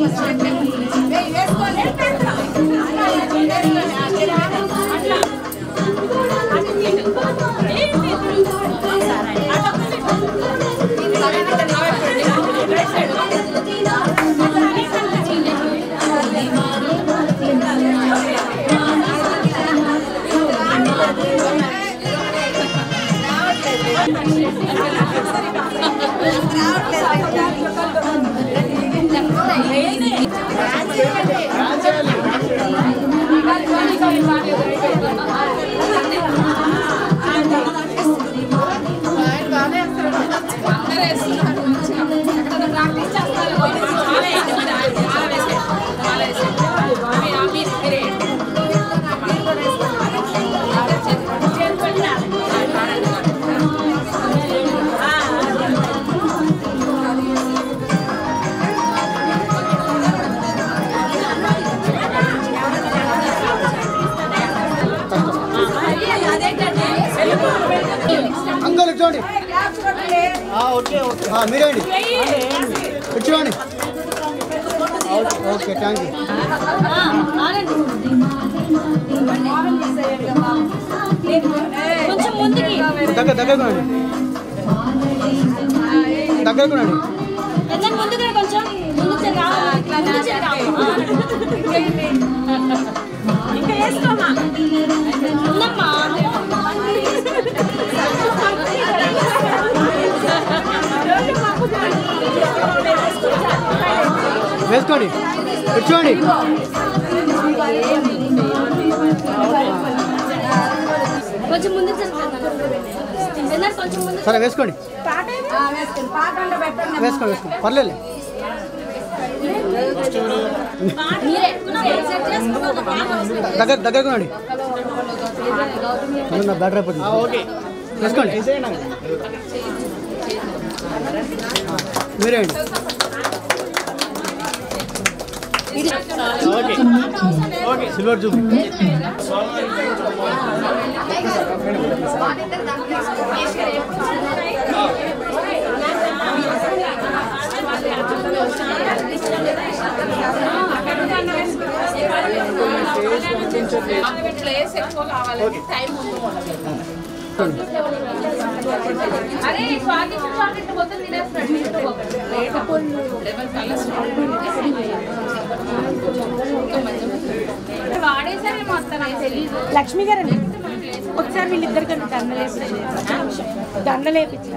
అంకల్ ఇచ్చోండి ఓకే ఓకే మీరేండి ఇచ్చోండి ఓకే థ్యాంక్ యూ కొంచెం ముందుకి దగ్గర దగ్గర కొనండి దగ్గర కొనండి కొంచెం ముందుకు కొంచెం ముందుకు జరగా. ముందుకు జరగా. ఇంకా వేసుకోమా ఉందమ్మా వేసుకోండి ఇచ్చోండి కొంచెం ముందుకు జరగండి కొంచెం ముందు సరే వేసుకోండి వేసుకోండి పాటంలో పెట్టండి వేసుకోండి వేసుకోండి పర్లేదు మీరే సెట్ చేసుకున్నాక పాట వస్తుంది. దగ్గర దగ్గర కొనండి నా బ్యాటరీ అయిపోతుంది ఓకే వేసుకోండి మీరేండి ఓకే ఓకే సిల్వర్ జూబ్ ప్లేస్ ఎక్కువ కావాలి టైం ముందు అరే స్వాతి చాక్లెట్ మొత్తం తినేస్తున్నాడు లెవెల్ కలర్స్ వాడేసరి మొత్తం తెలీదు లక్ష్మి గారండి ఒకసారి వీళ్ళిద్దరికి దండలేసి దండలేపించి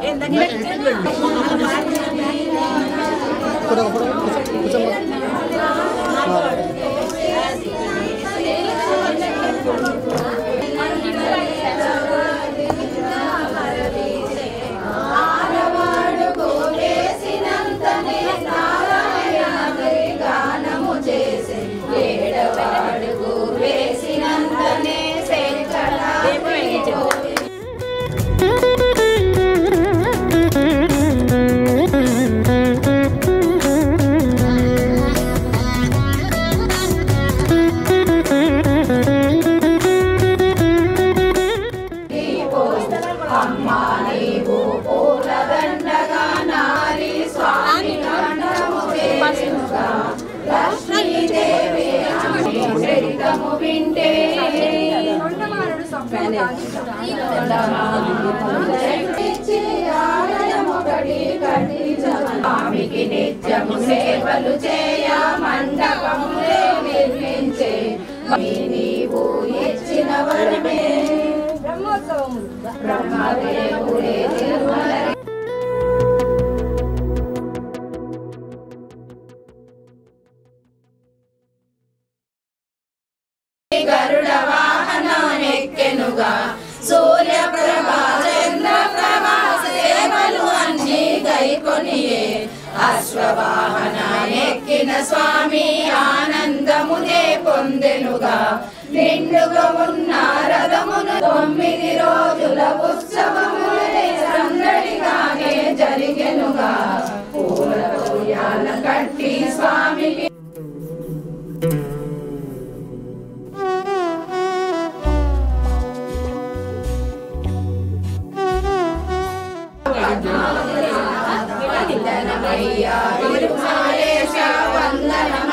స్వామికి నిత్యము సేవలు చేయ మండపములే నిర్మించే నీవు ఇచ్చిన వరమే బ్రహ్మోత్సవము బ్రహ్మదేవుడే తిరుమల గరుడ వాహనమెక్కెనుగా సూర్య ప్రభా చంద్ర ప్రభా సేవలు అన్ని గైకొనియే అశ్వవాహన ఎక్కిన స్వామి ఆనందమునే పొందెనుగా నిండుగా ఉన్న రథమును తొమ్మిది రోజుల ఉత్సవములే సందడిగానే జరిగెనుగా పూల తోయాల కట్టి స్వామికి వందనమయ్యా వందనమయ్యా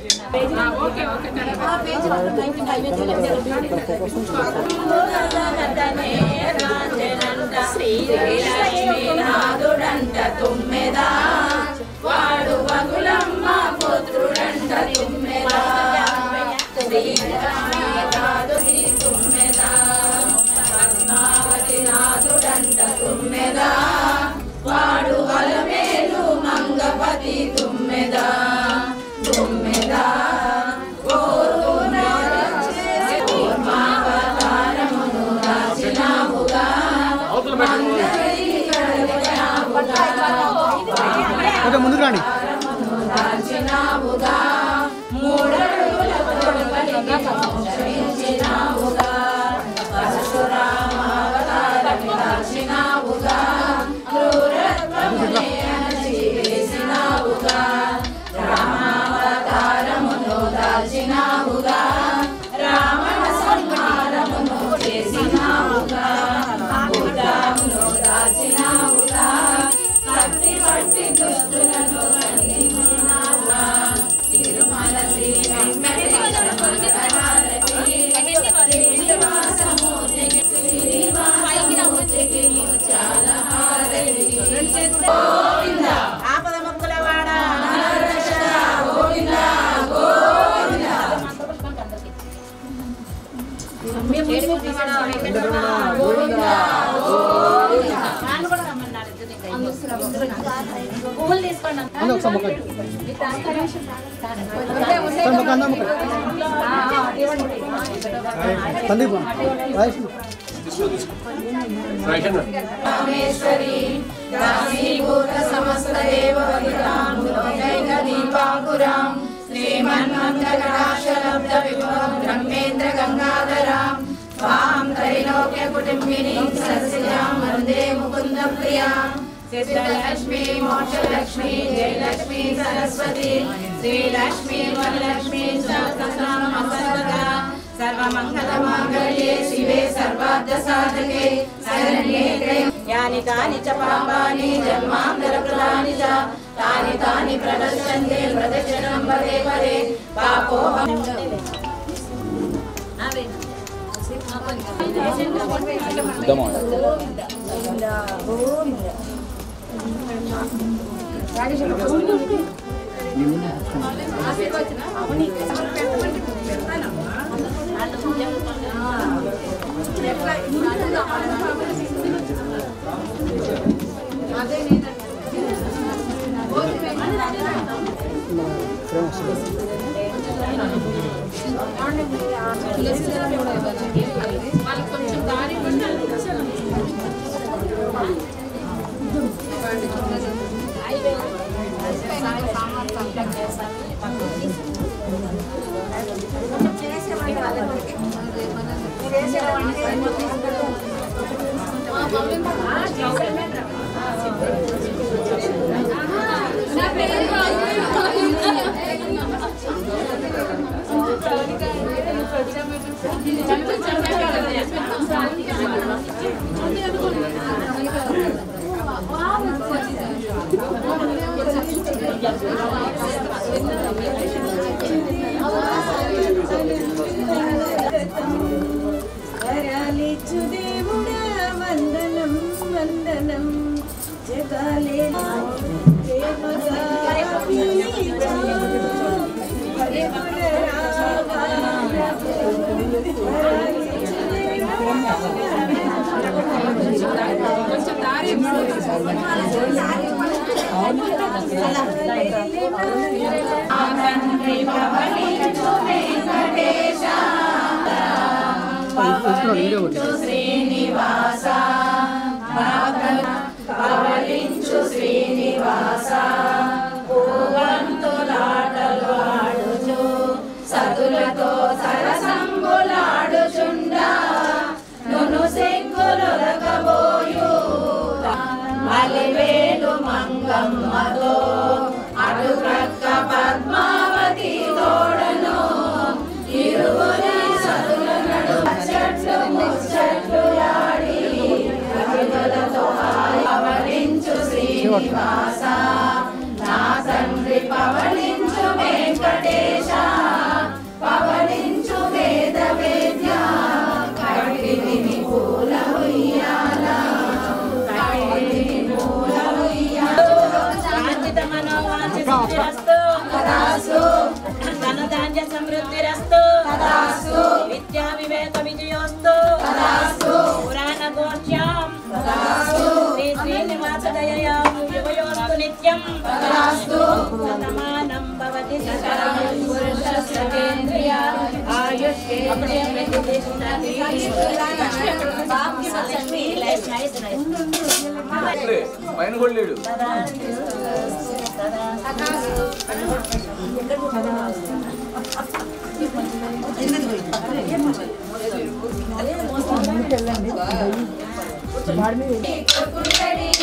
ఆ, ఓకే ఓకే శ్రీలక్ష్మీనాథుడంట తుమ్మెదా వాడు వగులమ్మ పుత్రుడంట తుమ్మెదా శ్రీలక్ష్మీనాథుడి తుమ్మెదా పద్మావతి నాథుడంట తుమ్మెదా వాడు అలమేలు మంగపతి తుమ్మెదా తుమ్మెదా కూర్మావతారమును దాచినావుగా కొంచెం ముందుకు రండి దాచినావుగా మూడడుగులతో క్షమించినావుగా పరశురామావతారం దాచినావుగా క్రూరత్వమునే అణచివేసినావుగా రామావతారమును దాచినావుగా రావణ సంహారమును చేసినావుగా బుద్ధమును దాచినావుగా కత్తి పట్టి దుష్టులను ఖండించినావుగా తిరుమల శ్రీ వెంకటేశ్వర శ్రీనివాసమూర్తికి శ్రీనివాసమూర్తికి ముత్యాల హారతి గోవింద ఆపద మొక్కుల వాడ నరరక్షక గోవింద గోవింద పువ్వులు తీసుకోండి అందు ఒకసారి మొక్క సార్ మొక్క అందం మొక్క సందీప్ రాజేష్ రామేశ్వరి దాసీభూత సమస్త దేవవనితాం లోకైక దీపాంకురాం శ్రీమన్మంతకటాక్షలబ్ధ విభవం బ్రహ్మేంద్ర గంగాధరాం స్వాం త్రైలోక్య కుటుంబినీం సరసిజాం వందే ముకుంద ప్రియాం సిద్ధలక్ష్మి మోక్షలక్ష్మి జయలక్ష్మి సరస్వతి శ్రీలక్ష్మి వరలక్ష్మి సహస్రనామస్తగా సర్వమంగళమాంగళ్యే శివే సర్వార్థ సాధకే శరణ్యే త్రయం యాని కాని చ పాపాని జన్మాంతరకృతాని చ తాని తాని ప్రదర్శన్తే ప్రదక్షిణం పదే పదే పాపోహం వాళ్ళకి కొంచెం దారి వరాలిచ్చు దేవుడా వందనం వందనం జగాలే ప్రేమగా పీలిచా. పరిమళ రాగాల. వరాలిచ్చు కొంచెం దారి తండ్రి పవనించు వెంకటేశ పవనించు శ్రీనివాస పవలించు శ్రీనివాస పూవంతులాటలు ఆడుచు సతులతో సరసంబులాడుచుండా నును సెంగులొలకబోయు అలివేలు మంగమ్మతో అడుగక్క పద్మావతి తోడను ఇరువురి సతుల నడుమ చెట్లు ముచ్చట్లు ఆడి కవితలతో పవలించు శ్రీనివాస శతరాస్తు శతమానం భవతి శతరం పురుషస్య కేంద్రియ ఇక్కడే, పైన కూడా లేడు కుండడి